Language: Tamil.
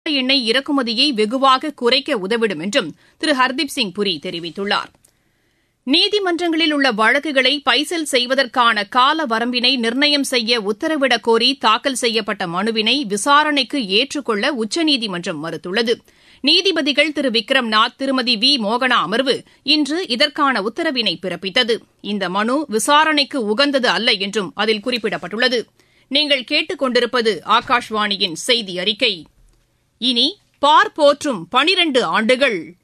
எண்ணெய் இறக்குமதியை வெகுவாக குறைக்க உதவிடும் என்றும் திரு ஹர்தீப் சிங் புரி தெரிவித்துள்ளார் நீதிமன்றங்களில் உள்ள வழக்குகளை பைசல் செய்வதற்கான கால வரம்பினை நிர்ணயம் செய்ய உத்தரவிடக் கோரி தாக்கல் செய்யப்பட்ட மனுவினை விசாரணைக்கு ஏற்றுக்கொள்ள உச்சநீதிமன்றம் மறுத்துள்ளது நீதிபதிகள் திரு விக்ரம்நாத் திருமதி வி மோகனா அமர்வு இன்று இதற்கான உத்தரவினை பிறப்பித்தது இந்த மனு விசாரணைக்கு உகந்தது அல்ல என்றும் அதில் குறிப்பிடப்பட்டுள்ளது நீங்கள் கேட்டுக் கொண்டிருப்பது ஆகாஷ்வாணியின் செய்தி அறிக்கை இனி பார் போற்றும் பனிரண்டு ஆண்டுகள்